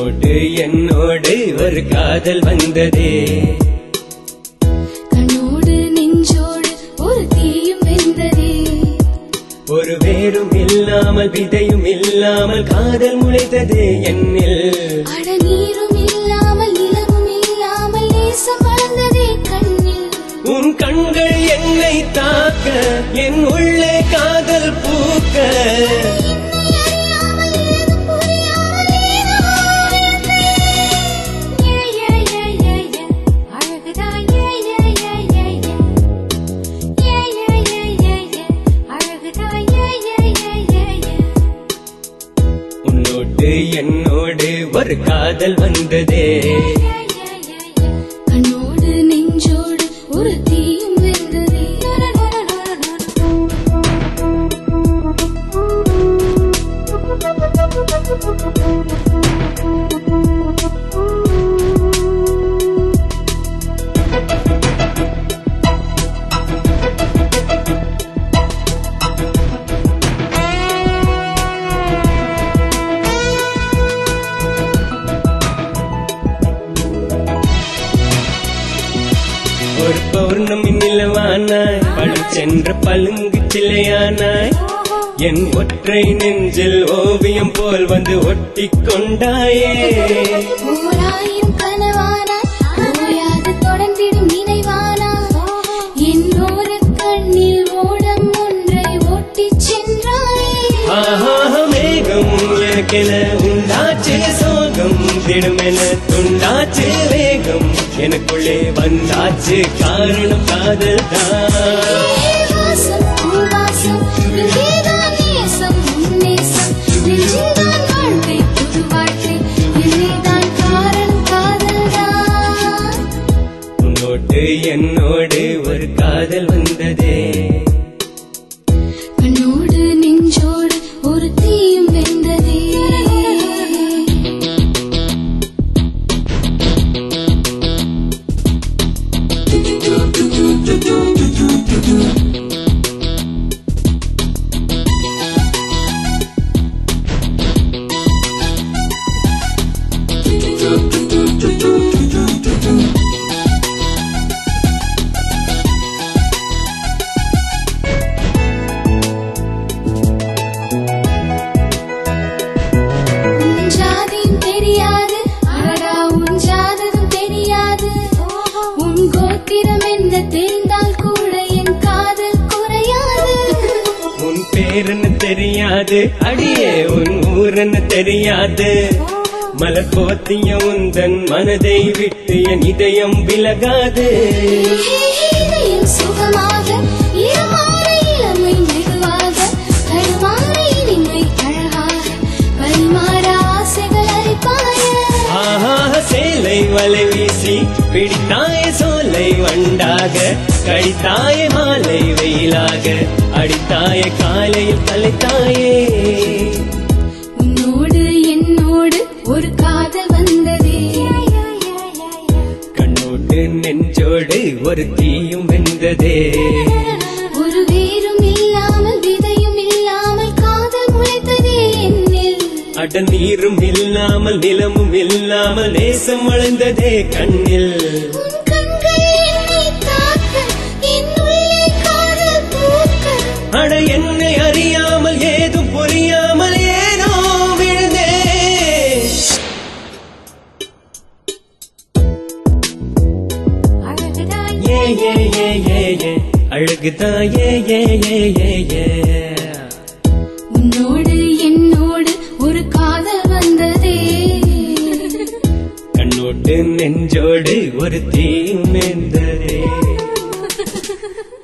உன்னோடு என்னோடு ஒரு காதல் வந்ததே கண்ணோடு நெஞ்சோடு ஒரு தீயும் வெந்ததே ஒரு வேரும் இல்லாமல் விதையும் இல்லாமல் காதல் முளைத்ததே என்னில் அட நீரும் இல்லாமல் நிலவும் இல்லாமல் நேசம் வளர்ந்ததே கண்ணில் உன் கண்கள் என்னை தாக்க என் உள்ளே காதல் பூக்க என்னை அறியாமல் ஏதும் புரியாமல் ஏனோ வாழ்ந்தேன். ஏ, ஏ, ஏ, ஏ, ஏ. அழகுதான் ஏ, ஏ, ஏ, ஏ, ஏ. ஏ, ஏ, ஏ, ஏ, ஏ. அழகுதான் ஏ, ஏ, ஏ, ஏ, ஏ. உன்னோடு என்னோடு ஒரு காதல் வந்ததே கண்ணோடு நெஞ்சோடு ஒரு தீயும் வெந்ததே ஒரு பௌர்ணமி நிலவானாய் பழம் சென்ற பழுங்கு சிலையானாய் என் ஒற்றை நெஞ்சில் ஓவியம் போல் வந்து ஒட்டி கொண்டாயே ஓராயிரம் கனவானாய் ஓயாது தொடர்ந்திடும் நினைவானாய் என்னோர கண்ணில் ஓடம் ஒன்றை ஓட்டிச் சென்றாயே ஆஹா மேகம் எனக்கென உண்டாச்சே சோகம் திடுமென துண்டாச்சே வேகம் எனக்குள்ளே வந்தாச்சு காரணம் காதல் தான் வாசம் பூவாசம் இங்கேதான் நேசம் உன்னேசம் நெஞ்சில்தான் வாழ்க்கை புது வாழ்க்கை என்னைதான் காரணம் காதல்தான் உன்னோடு என்னோடு ஒரு காதல் வந்ததே கண்ணோடு நெஞ்சோடு ஒரு தீயும் வெந்ததே உன் ஜாதியும் தெரியாது அடடா உன் ஜாதகம் தெரியாது உன் கோத்திரம் என்ன தெரிந்தால் கூட என் காதல் குறையாது உன் பேருன்னு தெரியாது அடியே உன் ஊருன்னு தெரியாது மலர் போத்திய உந்தன் மனதை விட்டு என் இதயம் விலகாது இதயம் சுகமாக இரமாற இளமை மெதுவாக தடுமாற இனிமை அழகாக பரிமாற ஆசைகள் அரிப்பாய ஆஹா சேலை வலை வீசி பிடித்தாய சோலை வண்டாக கழித்தாய மாலை வெயிலாக அடித்தாய காலையில் தலைத்தாயே உன்னோடு என்னோடு ஒரு காதல் வந்ததே கண்ணோடு நெஞ்சோடு ஒரு தீயும் வெந்ததே ஒரு வேரும் இல்லாமல் விதையும் இல்லாமல் காதல் முளைத்ததே என்னில் அட நீரும் இல்லாமல் நிலமும் இல்லாமல் நேசம் வளர்ந்ததே கண்ணில் உன் கண்கள் என்னை தாக்க என் உள்ளே காதல் பூக்க அட என்னை அறியாமல் ஏதும் புரியாமல் ஏனோ விழுந்தே அழகுதான் ஏ ஏ ஏ ஏ ஏ அழகுதான் ஏ ஏ ஏ ஏ ஏ உன்னோடு என்னோடு ஒரு காதல் வந்ததே கண்ணோடு நெஞ்சோடு ஒரு தீயும் வெந்ததே